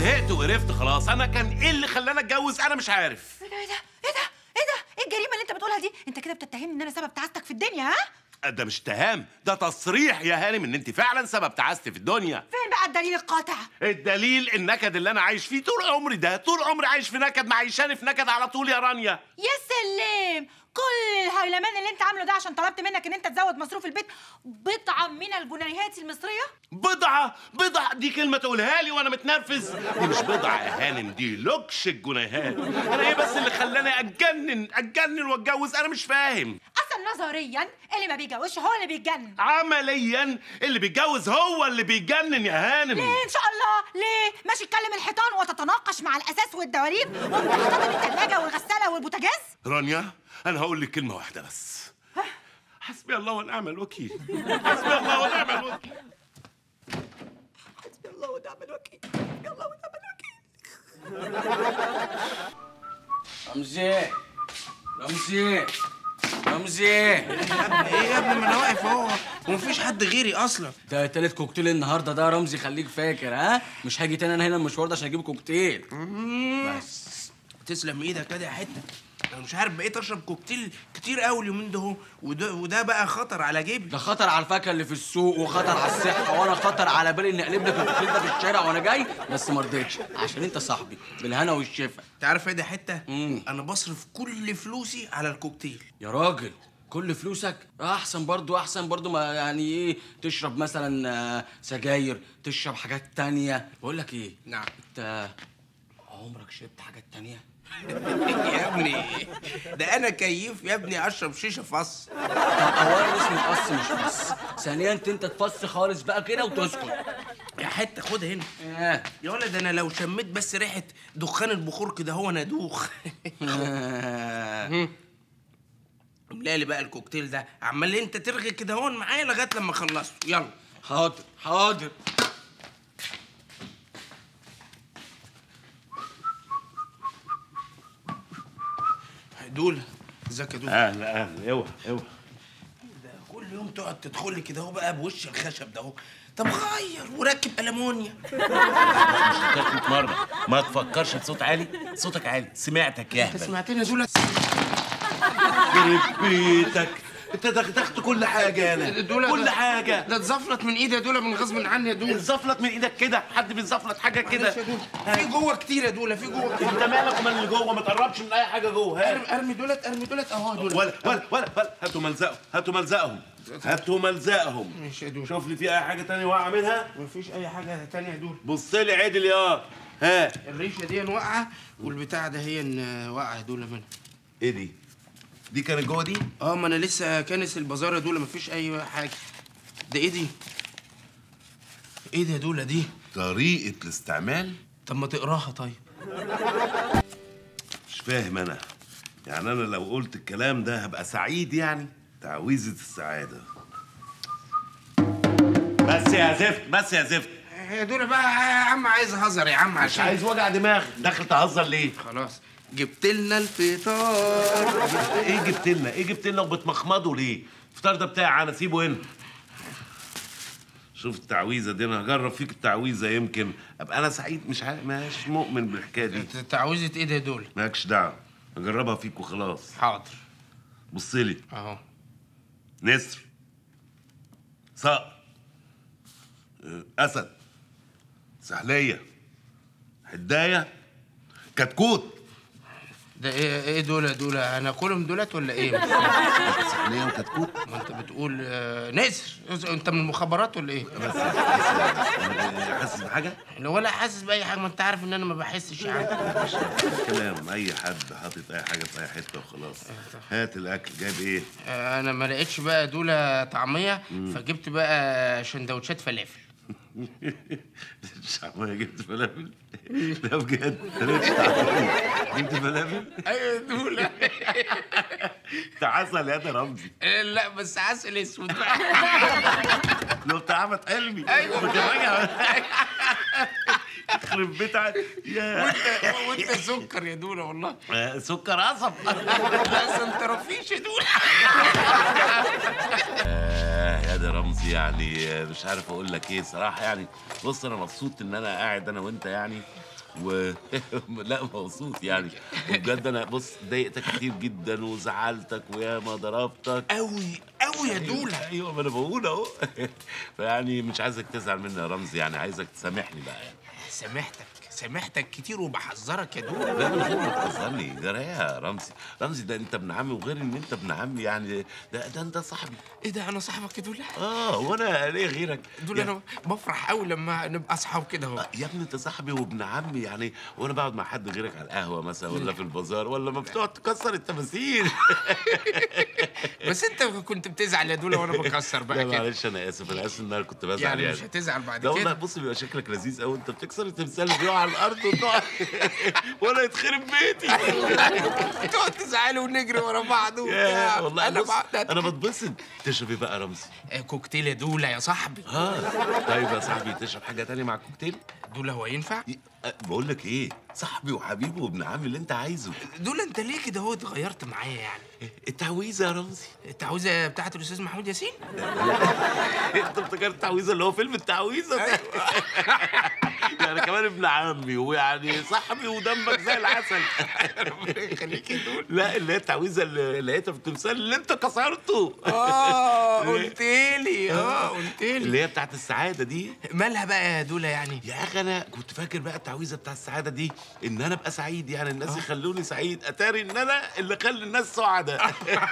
زهقت وقرفت خلاص انا كان ايه اللي خلاني اتجوز انا مش عارف ايه ده ايه ده ايه ده ايه ده ايه الجريمه اللي انت بتقولها دي انت كده بتتهمني ان انا سبب تعاستك في الدنيا ها ده مش اتهام ده تصريح يا هانم ان انت فعلا سبب تعاستي في الدنيا فين بقى الدليل القاطع الدليل النكد اللي انا عايش فيه طول عمري ده طول عمري عايش في نكد معيشاني في نكد على طول يا رانيا يا سلام كل الهيلمان اللي انت عامله ده عشان طلبت منك ان انت تزود مصروف البيت بضعه من الجنيهات المصريه بضعة بضعة دي كلمة تقولها لي وأنا متنرفز دي مش بضعة يا هانم دي لوكش الجنيهات أنا إيه بس اللي خلاني أتجنن أتجنن وأتجوز أنا مش فاهم اصلا نظريا اللي ما بيجوزش هو اللي بيتجنن عمليا اللي بيتجوز هو اللي بيتجنن يا هانم ليه ان شاء الله ليه ماشي تكلم الحيطان وتتناقش مع الاساس والدواليب وانت حاطط الثلاجه والغساله والبوتاجاز رانيا أنا هقول لك كلمة واحدة بس حسبي الله ونعم الوكيل حسبي الله ونعم الوكيل حسبي الله ونعم الوكيل حسبي الله ونعم الوكيل رمزي رمزي رمزي ايه يا ابني ما انا واقف اهو ومفيش حد غيري اصلا ده تالت كوكتيل النهارده ده يا رمزي خليك فاكر ها مش هاجي تاني انا هنا المشوار ده عشان اجيب كوكتيل بس تسلم ايدك كده يا حته انا مش عارف بقيت اشرب كوكتيل كتير قوي اليومين ده اهو وده, وده بقى خطر على جيبي ده خطر على الفاكهه اللي في السوق وخطر على الصحه وانا خطر على بالي اني اقلب لك الكوكتيل ده في الشارع وانا جاي بس ما رضيتش عشان انت صاحبي بالهنا والشفا انت عارف ايه ده حته مم. انا بصرف كل فلوسي على الكوكتيل يا راجل كل فلوسك احسن برضو احسن برضو ما يعني ايه تشرب مثلا آه، سجاير تشرب حاجات تانية بقول لك ايه نعم. انت عمرك شربت حاجات تانية يا ابني ده انا كيف يا ابني اشرب شيشه فص طب اولا اسمه قص مش فص ثانيا انت انت تفص خالص بقى كده وتسكت يا حته خد هنا آه. يا ولد انا لو شميت بس ريحه دخان البخور كده هو انا ادوخ املى لي بقى الكوكتيل ده عمال انت ترغي كده هون معايا لغايه لما خلصته يلا حاضر حاضر دول ازيك يا دول أهلا أهلا أوعى أوعى ده كل يوم تقعد تدخل لي كده اهو بقى بوش الخشب ده اهو طب غير وركب المونيا تاخد مرة ما تفكرش بصوت عالي صوتك عالي سمعتك يا انت هبل سمعتني يا دول يخرب بيتك انت دغدغت كل حاجة انا دول كل ده- حاجة ده اتزفلت من ايدي يا دول من غصب عني يا دول انزفلت من ايدك كده حد بينزفلت حاجة كده معلش يا دول في جوه كتير يا دول في جوه كتير انت مالك ومال اللي جوه ما تقربش من اي حاجة جوه ها ارمي ارمي دولت ارمي دولت اهو يا دول ولا ولا ولا ولا هاتوا ملزقهم هاتوا ملزقهم هاتوا ملزقهم ماشي يا دول شوف لي في اي حاجة تانية واقعة منها مفيش اي حاجه تانية يا دول بص لي عدل يا ها الريشه دي واقعه والبتاع ده هي ان واقعه يا دول منها ايه دي دي كانت جوه دي اه ما انا لسه كانس البازار يا دول مفيش اي حاجه ده ايه دي ايه ده يا دوله دي طريقة الاستعمال طب ما تقراها طيب مش فاهم انا يعني انا لو قلت الكلام ده هبقى سعيد يعني تعويذة السعادة بس يا زفت بس يا زفت يا دول بقى يا عم عايز اهزر يا عم مش عشان عايز وجع دماغ داخل تهزر ليه خلاص جبت لنا الفطار ايه جبت لنا ايه جبت لنا وبتمخمضوا ليه الفطار ده بتاعي انا سيبه هنا شوف التعويذه دي انا هجرب فيك التعويذه يمكن ابقى انا سعيد مش عارف مش مؤمن بالحكايه دي تعويذه ايه ده يا دول مالكش دعوه هجربها فيك وخلاص حاضر بص لي اهو نسر صقر آه، اسد سحليه حدايه كتكوت ده ايه ايه دول يا دول انا كلهم دولت ولا ايه سحليه وكتكوت ما انت بتقول آه، نسر انت من المخابرات ولا ايه بس آه، حاسس بحاجه لو ولا حاسس باي حاجه ما انت عارف ان انا ما بحسش يعني كلام اي حد حاطط اي حاجه في اي حته وخلاص هات الاكل جايب ايه آه، انا ما لقيتش بقى دول طعميه فجبت بقى شندوتشات فلافل مش عارف جبت فلافل لا بجد أنا مش عارف. جبت فلافل ايوه دول انت عسل يا ده رمزي لا بس عسل اسود بقى لو بتاع احمد حلمي أيوة. متراجع يخرب بيت ع- يا وانت وانت سكر يا دوله والله آه، سكر قصب لا انت رفيش يا دوله آه يا ده رمزي يعني آه، مش عارف اقول لك ايه صراحه يعني بص انا مبسوط ان انا قاعد انا وانت يعني و لا مبسوط يعني وبجد انا بص ضايقتك كتير جدا وزعلتك وياما ضربتك قوي قوي يا دوله ايوه ما انا بقول اهو فيعني مش عايزك تزعل مني يا رمزي يعني عايزك تسامحني بقى يعني سامحتك سامحتك كتير وبحذرك يا دوله لا من غير ما تحذرني ده يا رمزي رمزي ده انت ابن عمي وغير ان انت ابن عمي يعني ده ده انت صاحبي ايه ده انا صاحبك يا دوله اه وانا ليه غيرك دوله يا- انا بفرح قوي لما نبقى اصحاب كده اهو يا ابني انت صاحبي وابن عمي يعني وانا بقعد مع حد غيرك على القهوه مثلا ولا في البازار ولا ما بتقعد تكسر التماثيل بس انت كنت بتزعل يا دوله وانا بكسر لا بقى كده معلش انا اسف انا اسف ان انا كنت بزعل يعني يعني مش هتزعل بعد لا والله كده بص بيبقى شكلك لذيذ قوي انت بتكسر التمثال اللي بيقع على الارض وتقع وانا يتخرب بيتي تقعد تزعلي ونجري ورا بعض يا وبتاع والله انا بص بقعد انا بتبسط تشرب ايه بقى يا رمزي؟ آه، كوكتيل يا دوله يا صاحبي اه طيب يا صاحبي تشرب حاجه تانية مع الكوكتيل؟ دوله هو ينفع ي- أه، بقول لك ايه صاحبي وحبيبي وابن عمي اللي انت عايزه دوله انت ليه كده هو اتغيرت معايا يعني التعويذه يا رمزي التعويذه بتاعت الاستاذ محمود ياسين انت افتكرت التعويذه اللي هو فيلم التعويذه ده يعني كمان ابن عمي ويعني صاحبي ودمك زي العسل ربنا يخليك يا دوله لا اللي هي التعويذه اللي لقيتها في التمثال اللي انت كسرته اه قلت لي اه قلت لي اللي هي بتاعت السعاده دي مالها بقى يا دوله يعني يا اخي انا كنت فاكر بقى التعويذه بتاع السعاده دي ان انا ابقى سعيد يعني الناس يخلوني سعيد اتاري ان انا اللي خلي الناس سعداء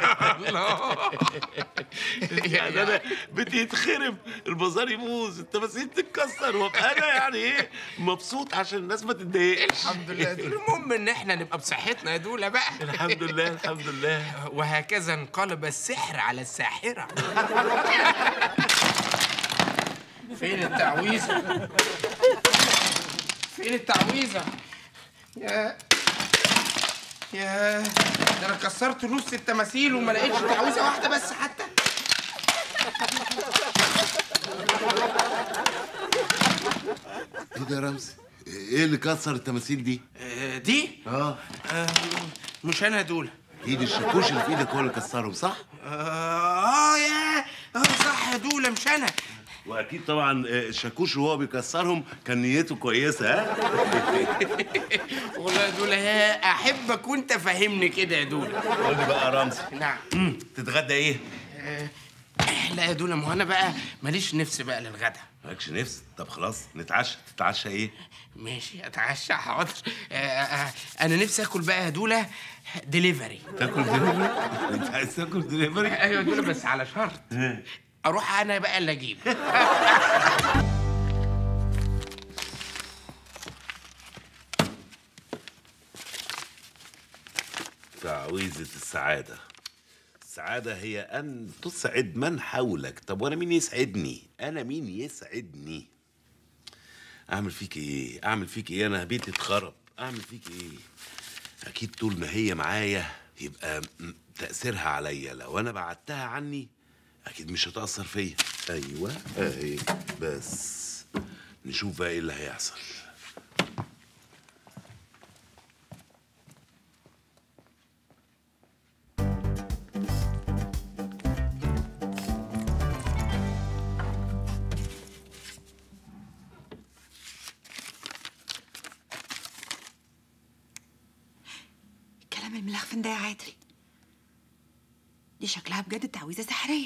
يعني انا بيتي يتخرب البازار يبوظ التماثيل تتكسر وابقى انا يعني ايه مبسوط عشان الناس ما تتضايقش الحمد لله يا دولة. المهم ان احنا نبقى بصحتنا يا دوله بقى الحمد لله الحمد لله وهكذا انقلب السحر على الساحرة فين التعويذة؟ فين التعويذة؟ يا يا ده انا كسرت نص التماثيل وما لقيتش تعويذة واحدة بس حتى ايه ده يا رمزي ايه اللي كسر التماثيل دي آه، دي؟ اه آه، مش انا دول ايد الشاكوش اللي في ايدك هو اللي كسرهم صح اه يا اه صح يا دولة مش انا واكيد طبعا آه، الشاكوش وهو بيكسرهم كان نيته كويسه ها والله يا دولة يا احبك وانت فاهمني كده يا دولة قول لي بقى يا رمزي نعم تتغدى ايه لا يا دولة ما هو انا بقى ماليش نفس بقى للغدا مالكش نفس طب خلاص نتعشى تتعشى ايه ماشي اتعشى حاضر آه، آه، انا نفسي اكل بقى يا دولة ديليفري تاكل دليفري انت عايز تاكل دليفري ايوه يا دولة بس على شرط اروح انا بقى اللي اجيب تعويذة السعادة السعادة هي أن تسعد من حولك طب وأنا مين يسعدني أنا مين يسعدني أعمل فيك إيه أعمل فيك إيه أنا بيتي اتخرب أعمل فيك إيه أكيد طول ما هي معايا يبقى م- تأثيرها عليا لو أنا بعدتها عني أكيد مش هتأثر فيا أيوة أهي بس نشوف بقى إيه اللي هيحصل الكلام الملخفن ده يا عادل دي شكلها بجد تعويذه سحريه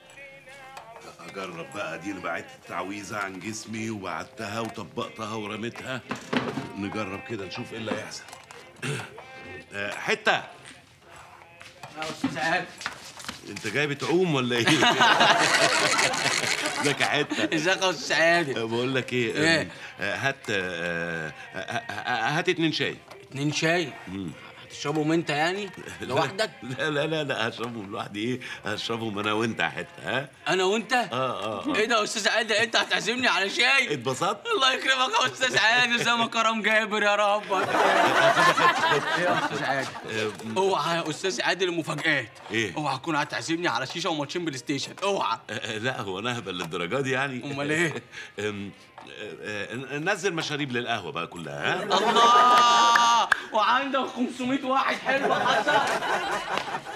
اجرب بقى دي اللي بعت التعويذه عن جسمي وبعتها وطبقتها ورميتها نجرب كده نشوف ايه اللي هيحصل آه، حته يا استاذ عادل انت جاي بتعوم ولا ايه ازيك يا حته ازيك يا استاذ عادل آه، بقول لك ايه إيه؟ آه، هات آه، آه، آه، هات اتنين شاي اتنين شاي هتشربهم انت يعني لوحدك لا لا لا لا هشربهم لوحدي ايه هشربهم انا وانت يا حته ها انا وانت اه اه اه ايه ده يا استاذ عادل انت هتعزمني على شاي اتبسطت الله يكرمك يا استاذ عادل زي ما كرم جابر يا رب ايه يا استاذ عادل اوعى يا استاذ عادل المفاجآت إيه؟ اوعى تكون هتعزمني على شيشه وماتشين بلاي ستيشن اوعى آه، لا هو انا هبل للدرجه دي يعني أمال إيه؟ أم، آه، آه، نزل مشاريب للقهوه بقى كلها ها الله وعندك 500 واحد حلو حصل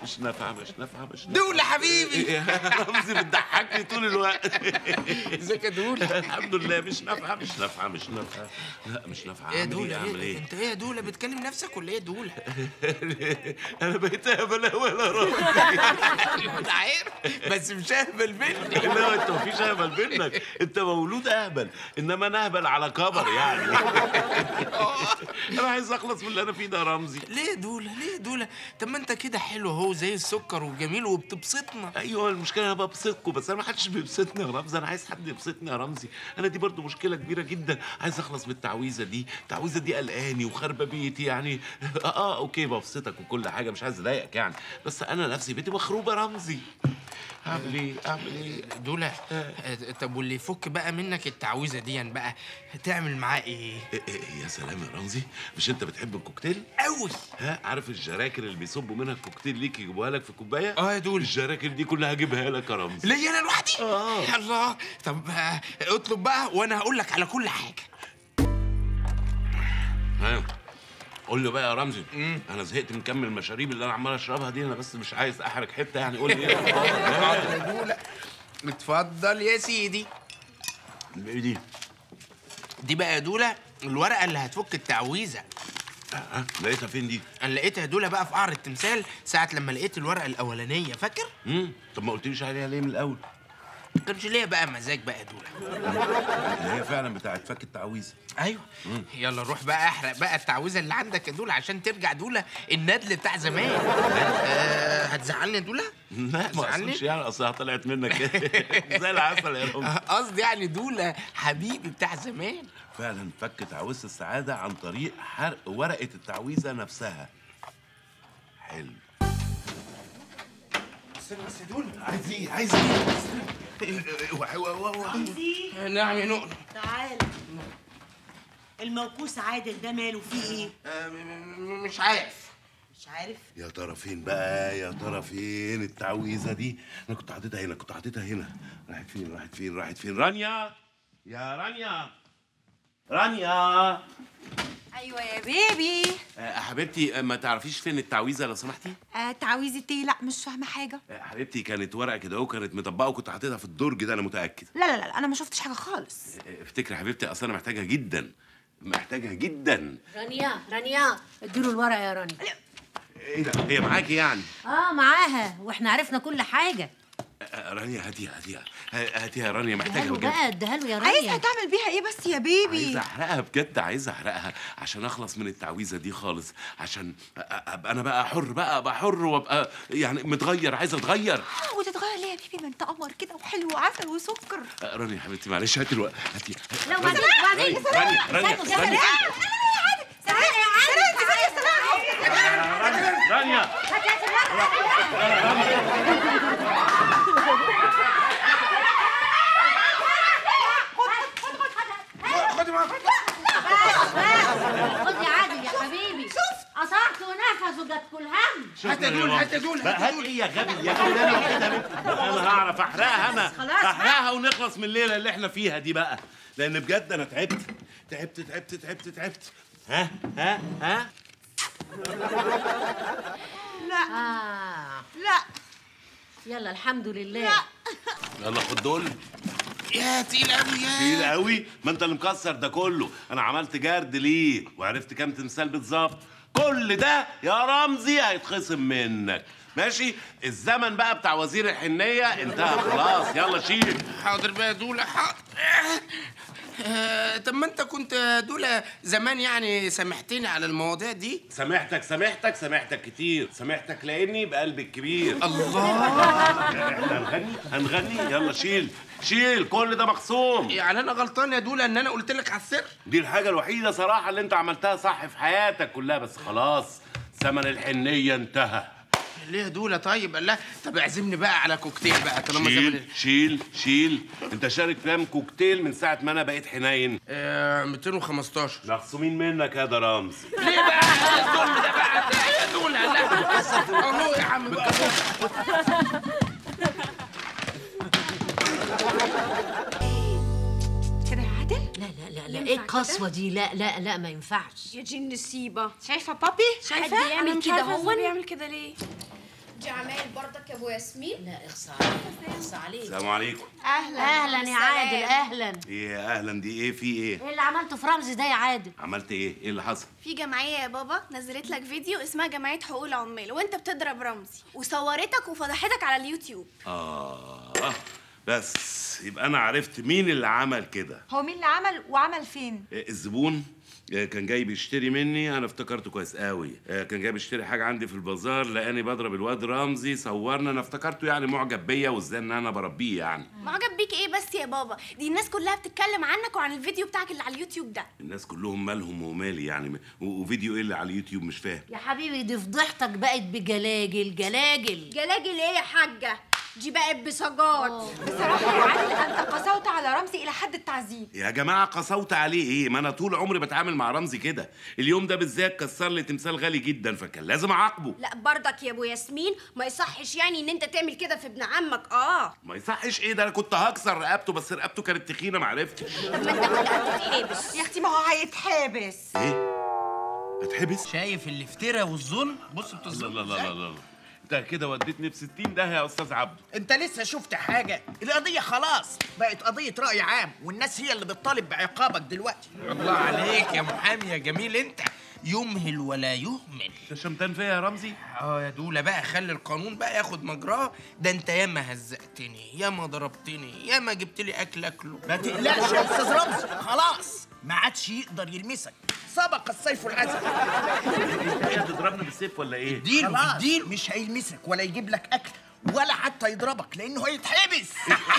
مش نافعه مش نافعه مش نافعه دولة حبيبي يا رمزي بتضحكني طول الوقت ازيك يا دولة الحمد لله مش نافعه مش نافعه مش نافعه لا مش نافعه ايه يا اعمل ايه دولة اعمل ايه ايه انت ايه يا دولة بتكلم نفسك ولا ايه يا دولة انا بقيت اهبل ولا رمزي انت عارف بس مش اهبل مني لا انت مفيش اهبل منك انت مولود اهبل انما انا اهبل على كبر يعني انا عايز اخلص من اللي انا فيه ده يا رمزي ليه يا دولة ليه يا دولة طب ما انت كده حلو اهو زي السكر وجميل وبتبسطنا ايوه المشكله انا ببسطكم بس انا ما حدش بيبسطني يا رمزي انا عايز حد يبسطني يا رمزي انا دي برضو مشكله كبيره جدا عايز اخلص من التعويذه دي التعويذه دي قلقاني وخربه بيتي يعني اه, آه اوكي ببسطك وكل حاجه مش عايز اضايقك يعني بس انا نفسي بيتي مخروبه يا رمزي اعمل ايه اعمل ايه دولة آه، طب واللي يفك بقى منك التعويذة دي يعني بقى هتعمل معاه ايه؟ إيه إيه يا سلام يا رمزي مش انت بتحب الكوكتيل قوي ها عارف الجراكر اللي بيصبوا منها الكوكتيل ليك يجيبوها لك في كوبايه اه يا دول الجراكر دي كلها هجيبها لك يا رمزي ليا انا لوحدي؟ آه. يا الله طب آه، اطلب بقى وانا هقول لك على كل حاجة ها قول لي بقى يا رمزي انا زهقت من كم المشاريب اللي انا عمال اشربها دي انا بس مش عايز احرق حته يعني قول لي ايه حاضر يا دولة اتفضل يا سيدي ايه دي دي بقى يا دولة الورقة اللي هتفك التعويذة ها لقيتها فين دي انا لقيتها يا دولة بقى في قعر التمثال ساعة لما لقيت الورقة الأولانية فاكر؟ امم طب ما قلتليش عليها ليه من الاول ما كانش ليا بقى مزاج بقى يا دولة اللي هي فعلا بتاعت فك التعويذه ايوه يلا روح بقى احرق بقى التعويذه اللي عندك يا دوله عشان ترجع دوله الندل بتاع زمان أه هتزعلني يا دوله لا ما زعلني؟ اقصدش يعني اصلها طلعت منك زي العسل يا رمزي آه، قصدي يعني دوله حبيبي بتاع زمان فعلا فك تعويذه السعاده عن طريق حرق ورقه التعويذه نفسها حلو استنى بس يا دوله عايز ايه عايز ايه نعم يا نقل تعال الموكوس عادل ده ماله فيه ايه؟ آه، م- م- مش عارف مش عارف يا ترى فين بقى يا ترى فين التعويذه دي انا كنت حاططها هنا كنت حاططها هنا راحت فين راحت فين راحت فين رانيا يا رانيا رانيا ايوه يا بيبي آه، حبيبتي آه، ما تعرفيش فين التعويذه لو سمحتي آه تعويذة ايه لا مش فاهمه حاجه آه، حبيبتي كانت ورقه كده اهو كانت مطبقه وكنت حاططها في الدرج ده انا متاكد لا لا لا انا ما شفتش حاجه خالص آه، افتكري حبيبتي اصل انا محتاجها جدا محتاجها جدا رانيا رانيا اديله الورقه يا رانيا ايه ده هي معاكي يعني اه معاها واحنا عرفنا كل حاجه آه، رانيا هاتيها هاتيها ها- هاتيها يا رانيا اديها محتاجها له بجد بقى اديها له يا عايزها رانيا تعمل بيها ايه بس يا بيبي عايز احرقها بجد عايز احرقها عشان اخلص من التعويذه دي خالص عشان أ- أ- ابقى انا بقى حر بقى ابقى حر وابقى يعني متغير عايز اتغير آه، وتتغير ليه يا بيبي ما انت قمر كده وحلو وعسل وسكر آه، رانيا يا حبيبتي معلش هاتي الوقت هاتي لا وبعدين وبعدين رانيا رانيا استنوا، رانيا رانيا رانيا خدي معاك خد يا عادل يا حبيبي قطعت ونفسه جت كل هم هات يا دول هات يا دول بقى هات ايه يا غبي يا غبي ده انا واخدها منك. انا هعرف احرقها انا خلاص، احرقها ونخلص من الليله اللي احنا فيها دي بقى لان بجد انا تعبت تعبت تعبت تعبت تعبت ها ها ها اه لا يلا الحمد لله يلا خد دول يا تقيل قوي يا تقيل قوي ما انت اللي مكسر ده كله انا عملت جرد ليه وعرفت كام تمثال بالظبط كل ده يا رمزي هيتخصم منك ماشي الزمن بقى بتاع وزير الحنيه انتهى خلاص يلا شيل حاضر بقى يا دولة حاضر آه، طب ما انت كنت يا دولة زمان يعني سامحتني على المواضيع دي سامحتك سامحتك سامحتك كتير سامحتك لاني بقلبي الكبير الله احنا هنغني هنغني يلا شيل شيل كل ده مخصوم يعني انا غلطان يا دولة ان انا قلت لك على السر دي الحاجة الوحيدة صراحة اللي انت عملتها صح في حياتك كلها بس خلاص زمن الحنية انتهى ليه يا دولة طيب الله طب اعزمني بقى على كوكتيل بقى طالما شيل زمان شيل شيل انت شارك كام كوكتيل من ساعة ما انا بقيت حنين آه 215 مخصومين منك يا ده رمز ليه بقى الظلم ده بقى لا يا دولة لا اهو يا عم بقى كده يا عادل لا لا لا لا ايه القسوه دي لا لا لا ما ينفعش يا جن نسيبة شايفه بابي حد شايفه يعمل مش كده عارفة هو ازاي بيعمل كده ليه دي عمايل برضك يا ابو ياسمين لا اخصى عليك اخصى عليك السلام عليكم اهلا اهلا يا سلام. عادل اهلا ايه اهلا دي ايه في ايه ايه اللي عملته في رمزي ده يا عادل عملت ايه ايه اللي حصل في جمعيه يا بابا نزلت لك فيديو اسمها جمعيه حقوق العمال وانت بتضرب رمزي وصورتك وفضحتك على اليوتيوب اه بس يبقى انا عرفت مين اللي عمل كده هو مين اللي عمل وعمل فين إيه، الزبون إيه، كان جاي بيشتري مني انا افتكرته كويس قوي إيه، كان جاي بيشتري حاجه عندي في البازار لقاني بضرب الواد رمزي صورنا انا افتكرته يعني معجب بيا وازاي ان انا بربيه يعني معجب بيك ايه بس يا بابا دي الناس كلها بتتكلم عنك وعن الفيديو بتاعك اللي على اليوتيوب ده الناس كلهم مالهم ومالي يعني و- وفيديو ايه اللي على اليوتيوب مش فاهم يا حبيبي دي فضيحتك بقت بجلاجل جلاجل جلاجل ايه يا حاجه دي بقت بسجات بصراحه يا عادل انت قسوت على رمزي الى حد التعذيب يا جماعه قسوت عليه ايه ما انا طول عمري بتعامل مع رمزي كده اليوم ده بالذات كسر لي تمثال غالي جدا فكان لازم اعاقبه لا برضك يا ابو ياسمين ما يصحش يعني ان انت تعمل كده في ابن عمك اه ما يصحش ايه ده انا كنت هكسر رقبته بس رقبته كانت تخينه ما عرفتش طب ما انت كنت هتتحبس يا اختي ما هو هيتحبس ايه اتحبس شايف الافتراء والظلم بص لا بتظلم لا لا لا لا انت كده وديتني في 60 ده يا استاذ عبده انت لسه شفت حاجة القضية خلاص بقت قضية رأي عام والناس هي اللي بتطالب بعقابك دلوقتي الله عليك يا محامي يا جميل انت يمهل ولا يهمل انت شمتان فيا يا رمزي اه يا دولا بقى خلي القانون بقى ياخد مجراه ده انت ياما هزقتني ياما ضربتني ياما جبت لي اكل اكله ما تقلقش يا أستاذ رمزي خلاص ما عادش يقدر يلمسك سبق السيف الأزرق هي تضربني بالسيف ولا ايه اديله خلاص اديله مش هيلمسك ولا يجيب لك أكل ولا حتى يضربك لأنه هيتحبس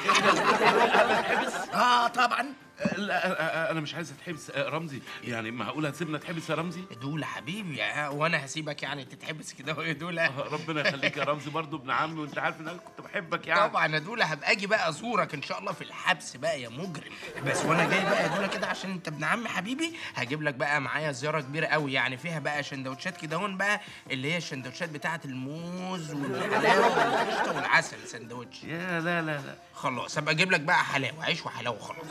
اه طبعا لا انا مش عايز اتحبس آه، رمزي يعني معقول هتسيبنا اتحبس يا رمزي دولا حبيبي يا وانا هسيبك يعني تتحبس كده اهو يا دولا آه، ربنا يخليك يا رمزي برضو ابن عمي وانت عارف ان انا كنت بحبك يعني طبعا يا دولا هبقى اجي بقى ازورك ان شاء الله في الحبس بقى يا مجرم بس وانا جاي بقى يا دولا كده عشان انت ابن عم حبيبي هجيب لك بقى معايا زياره كبيره قوي يعني فيها بقى شندوتشات كده هون بقى اللي هي الشندوتشات بتاعه الموز والحلاوه والقشطه والعسل سندوتش يا لا لا لا خلاص هبقى اجيب لك بقى حلاوه عيش وحلاوه خلاص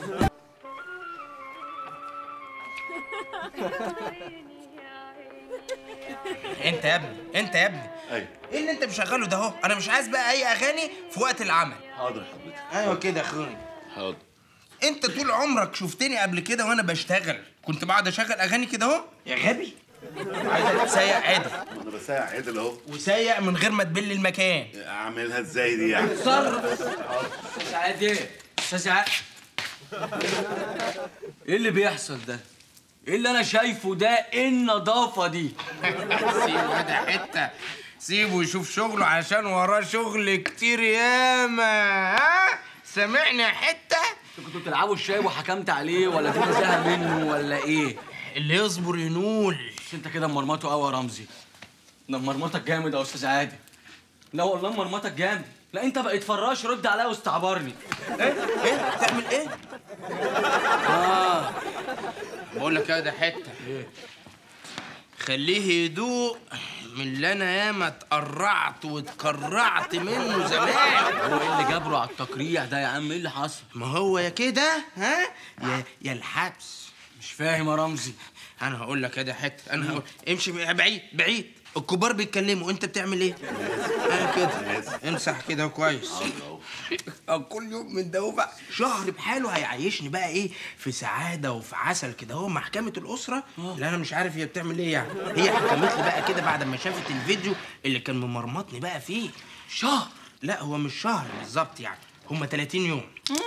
انت يا ابني انت يا ابني ايوه ايه اللي انت مشغله ده اهو انا مش عايز بقى اي اغاني في وقت العمل حاضر حضرتك ايوه كده يا اخويا حاضر انت طول عمرك شفتني قبل كده وانا بشتغل كنت بقعد اشغل اغاني كده اهو يا غبي عايزك تسيق عدل انا بساعد عدل اهو وسيق من غير ما تبل المكان اعملها ازاي دي يعني استاذ عادل استاذ عادل ايه اللي بيحصل ده؟ ايه اللي انا شايفه ده؟ ايه النظافه دي؟ سيبه ده حته سيبه يشوف شغله عشان وراه شغل كتير ياما ها سامعني يا حته انتوا كنتوا بتلعبوا الشاي وحكمت عليه ولا في نزاهه منه ولا ايه؟ اللي يصبر ينول بس انت كده مرمطه قوي يا رمزي ده مرمطك جامد يا استاذ عادل لا والله مرمطك جامد لا انت بقيت فراش رد عليا واستعبرني ايه ايه تعمل ايه اه بقول لك يا ده حته خليه يدوق من اللي انا ياما اتقرعت واتكرعت منه زمان هو ايه اللي جابره على التقريع ده يا عم ايه اللي حصل ما هو يا كده ها يا يا الحبس مش فاهم يا رمزي انا هقول لك يا ده حته انا هقول امشي بعيد بعيد الكبار بيتكلموا انت بتعمل ايه انا كده امسح كده كويس أه، كل يوم من ده بقى شهر بحاله هيعيشني بقى ايه في سعاده وفي عسل كده هو محكمه الاسره اللي انا مش عارف هي بتعمل ايه يعني هي حكمت لي بقى كده بعد ما شافت الفيديو اللي كان ممرمطني بقى فيه شهر لا هو مش شهر بالظبط يعني هما 30 يوم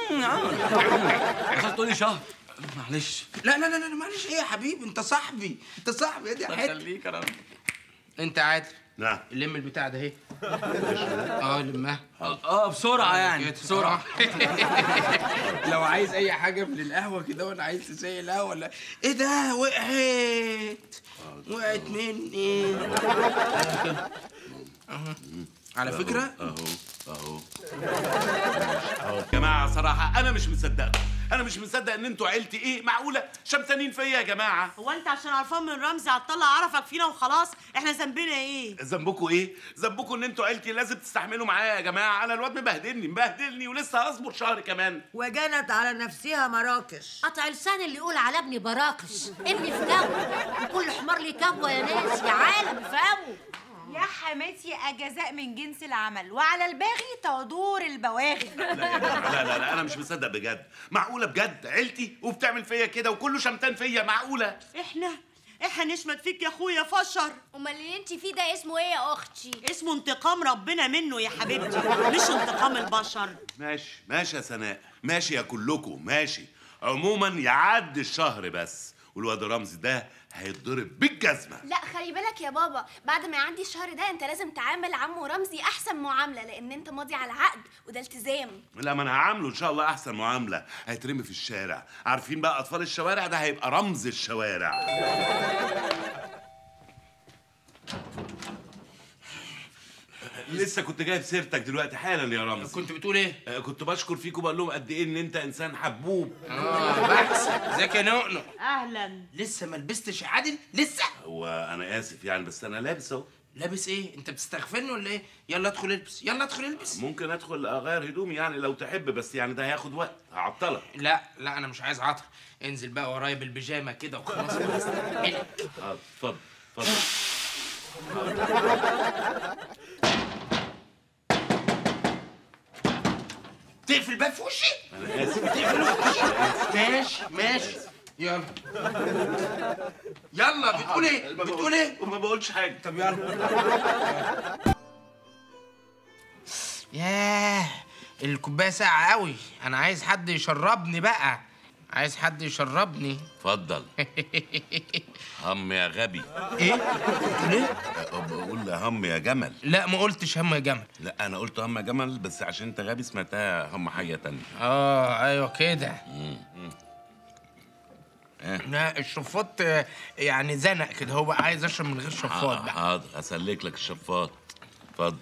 عشان تقول لي شهر معلش لا لا لا لا معلش ايه يا حبيبي انت صاحبي انت صاحبي يا دي حته خليك يا رمزي انت عادل نعم اللم البتاع ده اهي اه لمها اه بسرعه يعني كده. بسرعه لو عايز اي حاجه من القهوه كده ولا عايز تسيق القهوه ولا ايه ده وقعت وقعت مني أيوة كده. أهو. على فكره اهو اهو اهو يا جماعه صراحه انا مش مصدقكم انا مش مصدق ان انتوا عيلتي ايه معقوله شمتانين فيا يا جماعه هو انت عشان عرفان من رمزي هتطلع عرفك فينا وخلاص احنا ذنبنا ايه ذنبكم ايه ذنبكم ان انتوا عيلتي لازم تستحملوا معايا يا جماعه انا الواد مبهدلني مبهدلني ولسه هصبر شهر كمان وجنت على نفسها مراكش قطع لسان اللي يقول على ابني براكش ابني في جو وكل حمار ليه كبوه يا ناس يا عالم فهموا يا حماتي اجزاء من جنس العمل وعلى الباغي تدور البواغي لا يا جماعة، لا لا لا انا مش مصدق بجد معقوله بجد عيلتي وبتعمل فيا كده وكله شمتان فيا معقوله احنا احنا نشمت فيك يا اخويا فشر امال اللي انت فيه ده اسمه ايه يا اختي اسمه انتقام ربنا منه يا حبيبتي مش انتقام البشر ماشي ماشي يا سناء ماشي يا كلكم ماشي عموما يعدي الشهر بس والواد رمزي ده هيتضرب بالجزمه لا خلي بالك يا بابا بعد ما يعدي الشهر ده انت لازم تعامل عمو رمزي احسن معامله لان انت ماضي على عقد وده التزام لا ما انا هعامله ان شاء الله احسن معامله هيترمي في الشارع عارفين بقى اطفال الشوارع ده هيبقى رمز الشوارع لسه كنت جايب سيرتك دلوقتي حالا يا رمزي كنت بتقول ايه آه، كنت بشكر فيك وبقول لهم قد ايه ان انت انسان حبوب اه بحث ازيك يا نؤنؤ اهلا لسه ما لبستش يا عادل لسه هو انا اسف يعني بس انا لابس اهو لابس ايه انت بتستغفلني ولا ايه يلا ادخل البس يلا ادخل البس ممكن ادخل اغير هدومي يعني لو تحب بس يعني ده هياخد وقت هعطلك لا لا انا مش عايز عطر انزل بقى ورايا بالبيجامه كده وخلاص أنا هستحملك. اه اتفضل اتفضل تقفل الباب في وشي انا اسف تقفله في وشي ماشي ماشي يلا يلا بتقول ايه ما بتقول ايه وما بقولش حاجه طب يلا ياه الكوبايه ساقعه قوي انا عايز حد يشربني بقى عايز حد يشربني اتفضل هم يا غبي ايه بتقول ايه أه، بقول هم يا جمل لا ما قلتش هم يا جمل لا انا قلت هم يا جمل بس عشان انت غبي سمعتها هم حاجه تانية اه ايوه كده لا الشفاط آه، يعني زنق كده هو بقى عايز اشرب من غير شفاط بقى حاضر هسلك لك الشفاط اتفضل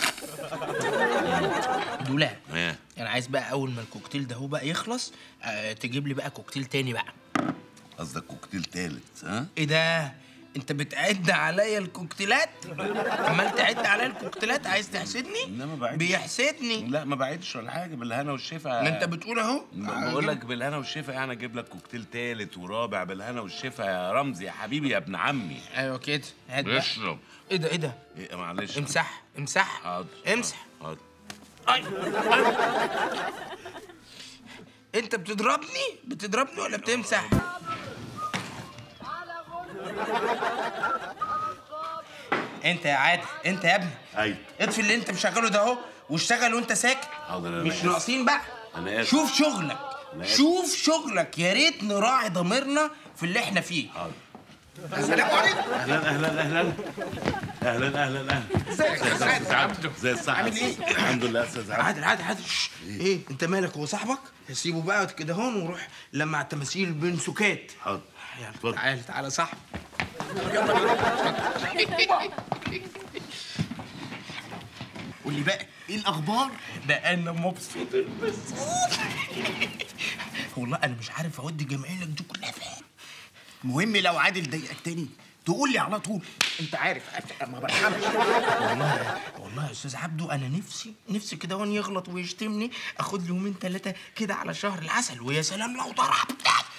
دولا ايه انا عايز بقى اول ما الكوكتيل ده هو بقى يخلص آه تجيب لي بقى كوكتيل تاني بقى قصدك كوكتيل تالت ها ايه ده انت بتعد عليا الكوكتيلات عمال تعد عليا الكوكتيلات عايز تحسدني لا ما بعدش بيحسدني لا ما بعدش ولا حاجه بالهنا والشفا ما انت بتقول اهو بقول لك بالهنا والشفا يعني اجيب لك كوكتيل تالت ورابع بالهنا والشفا يا رمزي يا حبيبي يا ابن عمي ايوه كده هات بقى. اشرب ايه ده ايه ده إيه معلش امسح امسح حاضر امسح حاضر أي. انت بتضربني بتضربني ولا بتمسح انت يا عادل انت يا ابني ايوه اطفي اللي انت مشغله ده اهو واشتغل وانت ساكت حاضر انا مش آسف. ناقصين بقى أنا آسف. شوف شغلك أنا آسف. شوف شغلك يا ريت نراعي ضميرنا في اللي احنا فيه السلام عليكم اهلا اهلا اهلا اهلا اهلا اهلا ازيك يا استاذ عبده زي الصحة عامل ايه؟ الحمد لله يا استاذ عبد عادل عادل عادل شش. ايه انت مالك هو صاحبك سيبه بقى كده هون وروح لمع التماثيل بين سكات حاضر يلا اتفضل. تعالى تعالى صاحبي قول لي بقى ايه الاخبار ده انا مبسوط المبسوط والله انا مش عارف اودي جمايلك دي كلها فين المهم لو عادل ضايقك تاني تقول لي على طول انت عارف أنا ما برحمش والله والله يا استاذ عبده انا نفسي نفسي كده وان يغلط ويشتمني اخد لي يومين ثلاثه كده على شهر العسل ويا سلام لو ضربت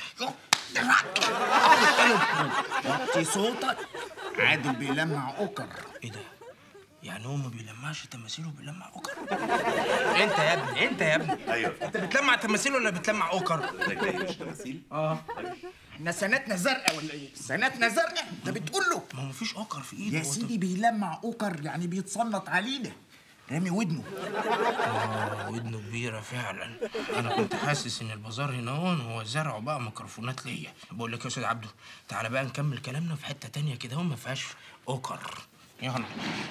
وطي صوتك عادل بيلمع اوكر ايه ده يعني هو ما بيلمعش تماثيل وبيلمع اوكر انت يا ابني انت يا ابني ايوه انت بتلمع تماثيل ولا بتلمع اوكر ده جاي مش تماثيل احنا سنتنا زرقاء ولا ايه سنتنا زرقاء انت بتقول له ما هو مفيش اوكر في ايده يا هو سيدي بيلمع اوكر يعني بيتصنط علينا رامي ودنه آه، ودنه كبيرة فعلا أنا كنت حاسس إن البازار هنا هون هو زرعوا بقى ميكروفونات ليا بقول لك يا أستاذ عبده تعالى بقى نكمل كلامنا في حتة تانية كده وما فيهاش أوكر يلا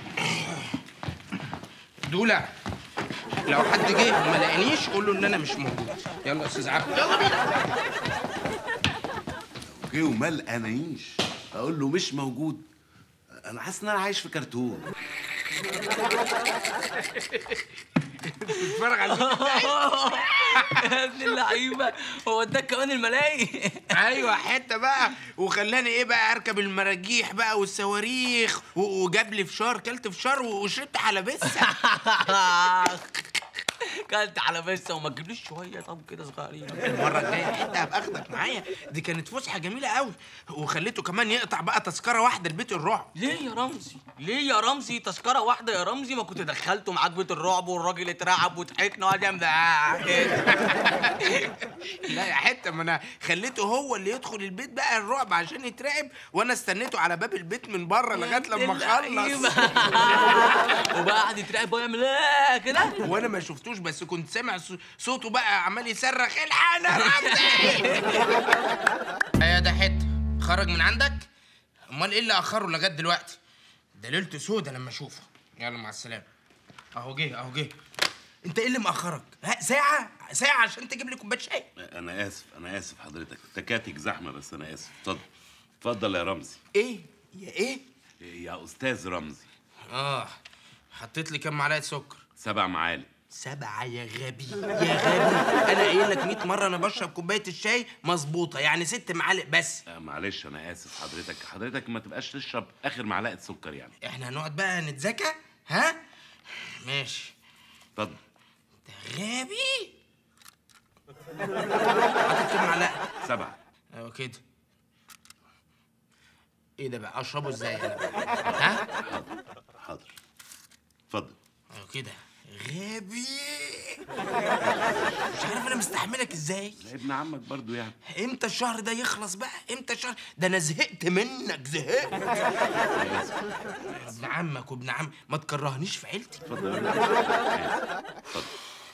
دولة لو حد جه وما لقانيش قول له إن أنا مش موجود يلا يا أستاذ عبده يلا بينا جه وما لقانيش اقول له مش موجود انا حاسس ان انا عايش في كرتون اتفرج على يا ابن اللعيبه هو اداك كمان الملاهي ايوه حته بقى وخلاني ايه بقى اركب المراجيح بقى والصواريخ و- وجاب لي فشار كلت فشار و- وشربت حلبسه كلت على بسه وما تجيبليش شويه طب كده صغيرين المره الجايه حتى هبقى اخدك معايا دي كانت فسحه جميله قوي وخليته كمان يقطع بقى تذكره واحده لبيت الرعب ليه يا رمزي ليه يا رمزي تذكره واحده يا رمزي ما كنت دخلته معاك بيت الرعب والراجل اترعب وضحكنا وقعد يعمل لا يا حته ما انا خليته هو اللي يدخل البيت بقى الرعب عشان يترعب وانا استنيته على باب البيت من بره لغايه لما خلص وبقى قعد يترعب ويعمل ايه كده وانا ما شفتوش بس كنت سامع صو- صوته بقى عمال يصرخ الحق انا رمزي يا ده حته خرج من عندك امال ايه اللي اخره لغايه دلوقتي ده ليلته سودا لما اشوفه يلا مع السلامه اهو جه اهو جه انت ايه اللي مأخرك ها ساعه ساعه عشان تجيب لي كوبايه شاي انا اسف انا اسف حضرتك تكاتك زحمه بس انا اسف اتفضل اتفضل يا رمزي ايه يا ايه يا استاذ رمزي اه حطيت لي كام معلقه سكر سبع معالق سبعة يا غبي يا غبي انا قايل لك 100 مره انا بشرب كوبايه الشاي مظبوطه يعني ست معالق بس آه، معلش انا اسف حضرتك حضرتك ما تبقاش تشرب اخر معلقه سكر يعني احنا هنقعد بقى نتذاكى ها ماشي اتفضل ده غبي حطيت كام معلقه سبعه ايوه كده ايه ده بقى اشربه ازاي انا بقى؟ ها حاضر اتفضل ايوه كده غبي مش عارف انا مستحملك ازاي لا ابن عمك برضو يعني امتى الشهر ده يخلص بقى امتى الشهر ده انا زهقت منك زهقت ابن عمك وابن عم ما تكرهنيش في عيلتي اتفضل يا ابن اتفضل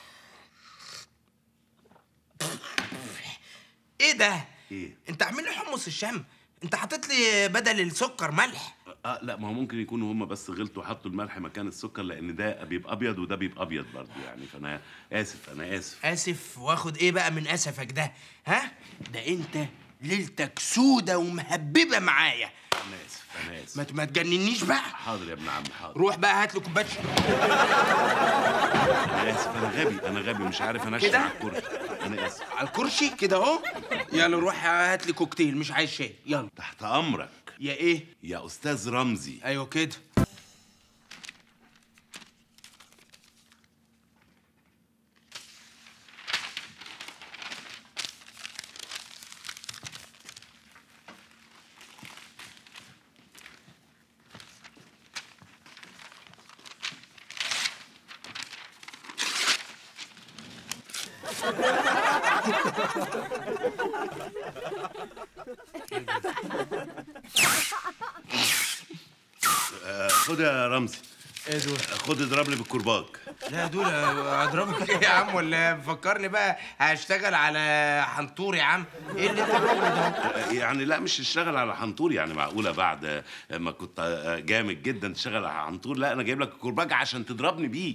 ايه ده ايه انت عامل لي حمص الشام انت حاطط لي بدل السكر ملح اه لا ما هو ممكن يكونوا هم بس غلطوا حطوا الملح مكان السكر لان ده بيبقى ابيض وده بيبقى ابيض برضو يعني فانا اسف انا اسف اسف واخد ايه بقى من اسفك ده ها ده انت ليلتك سودة ومهببه معايا انا اسف انا اسف ما ما تجننيش بقى حاضر يا ابن عم حاضر روح بقى هات لي كوبايه شاي. انا اسف انا غبي انا غبي مش عارف انشف كده؟ على الكرسي انا اسف على الكرسي كده اهو يلا روح هات لي كوكتيل مش عايز شاي يلا تحت امرك يا ايه يا استاذ رمزي ايوه كده آه، خد يا رمزي ايه دول خد اضرب لي بالكرباج لا دول اضربك ايه يا عم ولا فكرني بقى هشتغل على حنطور يا عم ايه اللي انت بتقوله ده آه، يعني لا مش تشتغل على حنطور يعني معقوله بعد آه، ما كنت آه، جامد جدا تشتغل على حنطور لا انا جايب لك الكرباج عشان تضربني بيه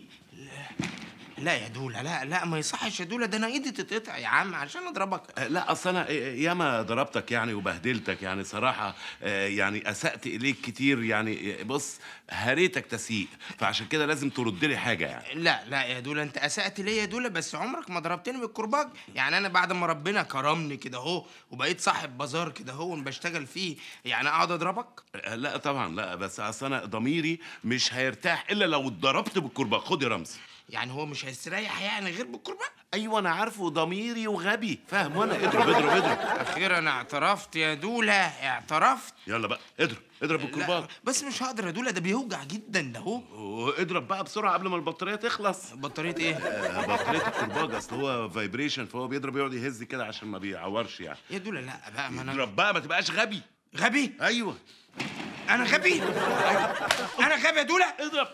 لا يا دولا لا لا ما يصحش يا دولا ده انا ايدي تتقطع يا عم عشان اضربك آه، لا اصل انا آه، ياما ضربتك يعني وبهدلتك يعني صراحه آه، يعني اسات اليك كتير يعني آه، بص هريتك تسيء فعشان كده لازم ترد لي حاجه يعني لا لا يا دولا انت اسأت ليا يا دولا بس عمرك ما ضربتني بالكرباج يعني انا بعد ما ربنا كرمني كده اهو وبقيت صاحب بازار كده اهو بشتغل فيه يعني اقعد اضربك آه، لا طبعا لا بس اصل انا ضميري مش هيرتاح الا لو اتضربت بالكرباج خد يا رمزي يعني هو مش هيستريح يعني غير بالكرباج ايوه انا عارفه ضميري وغبي فاهم وانا اضرب اضرب اضرب اخيرا اعترفت يا دولا اعترفت يلا بقى اضرب اضرب لا بالكرباج بس مش هقدر يا دولا ده بيوجع جدا ده اهو اضرب بقى بسرعه قبل ما البطاريه تخلص بطاريه ايه آه، بطاريه الكرباج اصل هو فايبريشن فهو بيضرب يقعد يهز كده عشان ما بيعورش يعني يا دولا لا بقى ما انا اضرب بقى ما تبقاش غبي غبي ايوه انا غبي انا غبي يا دولا اضرب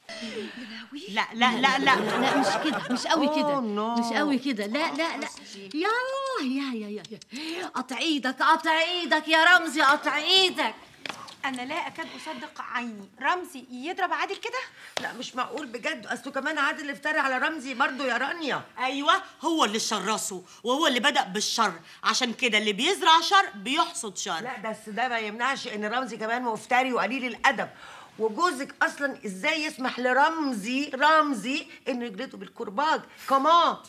لا لا لا لا لا مش كده مش قوي كده مش قوي كده لا لا لا يا يا يا يا يا قطع ايدك قطع ايدك يا رمزي قطع ايدك انا لا اكاد اصدق عيني رمزي يضرب عادل كده لا مش معقول بجد اصله كمان عادل افترى على رمزي برضه يا رانيا ايوه هو اللي شرسه وهو اللي بدأ بالشر عشان كده اللي بيزرع شر بيحصد شر لا بس ده ما يمنعش ان رمزي كمان مفتري وقليل الادب وجوزك اصلا ازاي يسمح لرمزي رمزي انه يجلده بالكرباج كمان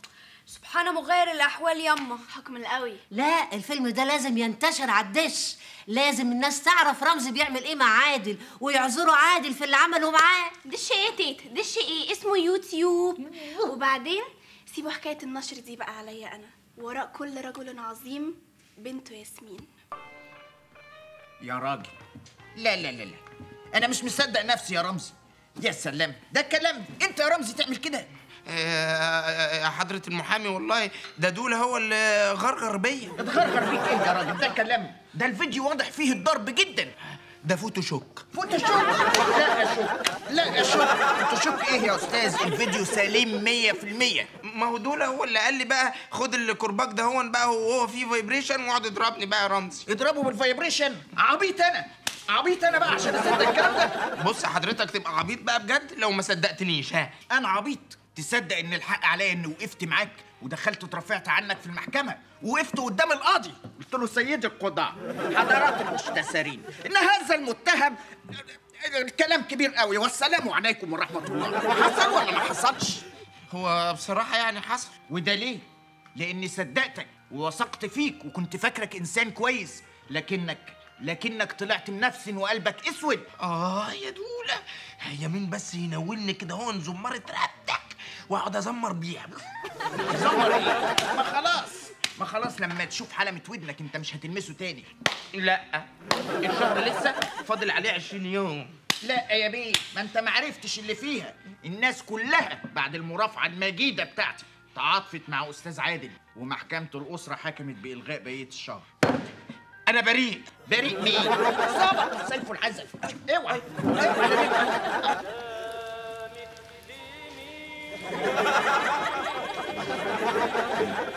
سبحان مغير الاحوال يما حكم القوي لا الفيلم ده لازم ينتشر على الدش لازم الناس تعرف رمزي بيعمل ايه مع عادل ويعذروا عادل في اللي عمله معاه دش ايه يا تيت دش ايه اسمه يوتيوب وبعدين سيبوا حكايه النشر دي بقى عليا انا وراء كل رجل عظيم بنته ياسمين يا راجل لا لا لا لا انا مش مصدق نفسي يا رمزي يا سلام ده كلام انت يا رمزي تعمل كده آه، يا حضرة المحامي والله ده دول هو اللي غرغر بيا اتغرغر بيك ايه يا راجل ده كلام ده الفيديو واضح فيه الضرب جدا ده فوتوشوك فوتوشوب لا اشك لا اشك فوتوشوب ايه يا استاذ الفيديو سليم 100% ما هو دول هو اللي قال لي بقى خد الكرباج ده هو بقى وهو فيه فايبريشن واقعد اضربني بقى يا رمزي اضربه بالفايبريشن عبيط انا عبيط انا بقى عشان اصدق الكلام ده بص حضرتك تبقى عبيط بقى بجد لو ما صدقتنيش ها انا عبيط تصدق ان الحق عليا اني وقفت معاك ودخلت وترفعت عنك في المحكمه وقفت قدام القاضي قلت له سيدي القضاء حضرات المستثارين ان هذا المتهم الكلام كبير قوي والسلام عليكم ورحمه الله حصل ولا ما حصلش هو بصراحة يعني حصل وده ليه لاني صدقتك ووثقت فيك وكنت فاكرك انسان كويس لكنك لكنك طلعت منفس وقلبك اسود اه يا دولة هي مين بس ينولني كده هو زمارة رقبتك واقعد ازمر بيها زمر ايه ما خلاص ما خلاص لما تشوف حلمة ودنك انت مش هتلمسه تاني لا الشهر لسه فاضل عليه 20 يوم لا يا بيه ما انت ما عرفتش اللي فيها الناس كلها بعد المرافعه المجيده بتاعتي تعاطفت مع استاذ عادل ومحكمه الاسره حكمت بالغاء بقيه الشهر انا بريء بريء مين؟ صابك سيف الحزن اوعى اوعى يا بيه.